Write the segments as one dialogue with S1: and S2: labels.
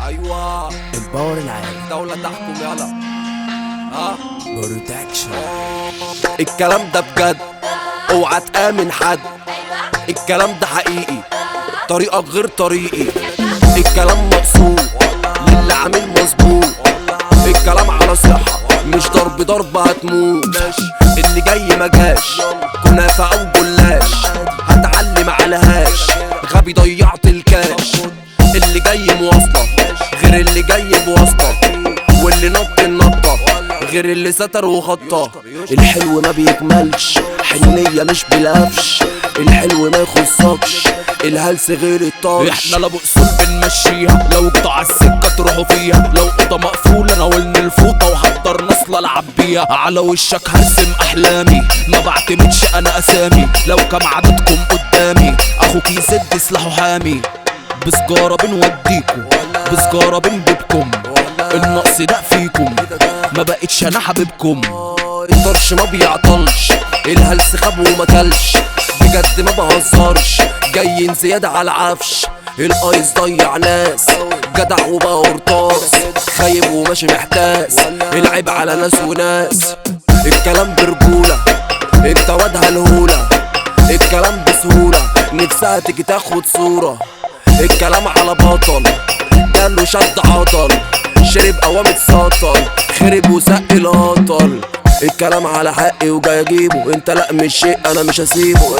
S1: ايوه
S2: الباور العالي
S1: الدولة تحكم يلا ها
S2: بروتكشن
S1: الكلام ده بجد اوعى تآمن حد الكلام ده حقيقي طريقك غير طريقي الكلام مقصود للي عامل مظبوط الكلام على صحة مش ضرب ضرب هتموت اللي جاي مجاش كنافة او جلاش هتعلم على هاش غبي ضيعت الكاش اللي جاي مواصلة غير اللي جاي بواسطة واللي نط النطة غير اللي ستر وخطة الحلو ما بيكملش حنية مش بلفش الحلو ما يخصكش الهلس غير الطرش
S3: احنا لا بأصول بنمشيها لو جيتوا على السكة تروحوا فيها لو اوضة مقفولة ناولني الفوطة وحضر نصلة العب بيها على وشك هرسم احلامي ما بعتمدش انا اسامي لو كم عددكم قدامي اخوك يسد سلاحه حامي بسجارة بنوديكم بسجارة بنجيبكم النقص ده فيكم ما بقتش انا حبيبكم
S1: الطرش ما بيعطلش الهلس خاب وما كلش بجد ما بهزرش جايين زيادة على العفش الايس ضيع ناس جدع وبقى قرطاس خايب وماشي محتاس العيب على ناس وناس الكلام برجولة انت واد هالهولة الكلام بسهولة نفسها تيجي تاخد صورة الكلام على بطل جاله شد عضل شرب قوام سطل خرب وسق الهطل الكلام على حقي وجاي اجيبه انت لا مش شيء انا مش هسيبه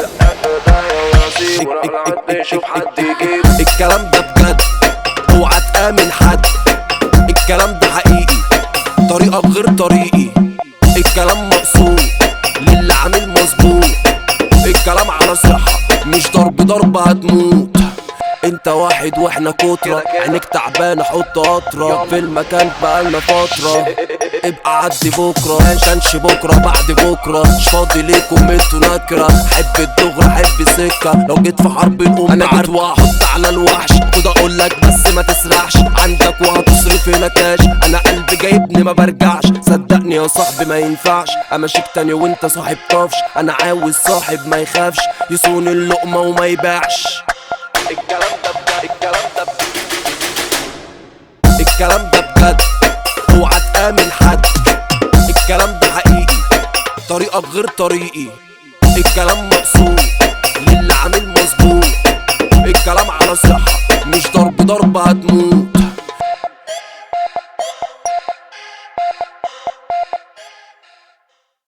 S1: الكلام ده بجد اوعى تآمن حد الكلام ده حقيقي طريقك غير طريقي الكلام مقصود للي عامل مظبوط الكلام على صحة مش ضرب ضرب هتموت انت واحد واحنا كترة عينيك تعبانة حط قطرة في المكان بقالنا فترة ابقى عدي بكرة كانش بكرة بعد بكرة مش فاضي ليكم انتوا نكرة حب الدغرة حب سكة لو جيت في حرب نقوم انا جيت واحط على الوحش خد اقول لك بس ما تسرحش عندك وهتصرف هنا كاش انا قلبي جايبني ما برجعش صدقني يا صاحبي ما ينفعش امشيك تاني وانت صاحب طفش انا عاوز صاحب ما يخافش يصون اللقمة وما يبيعش الكلام ده بجد الكلام ده بجد الكلام ده بجد اوعى تآمن حد الكلام ده حقيقي طريقك غير طريقي الكلام مقصود للي عامل مظبوط الكلام على صحة مش ضرب ضرب هتموت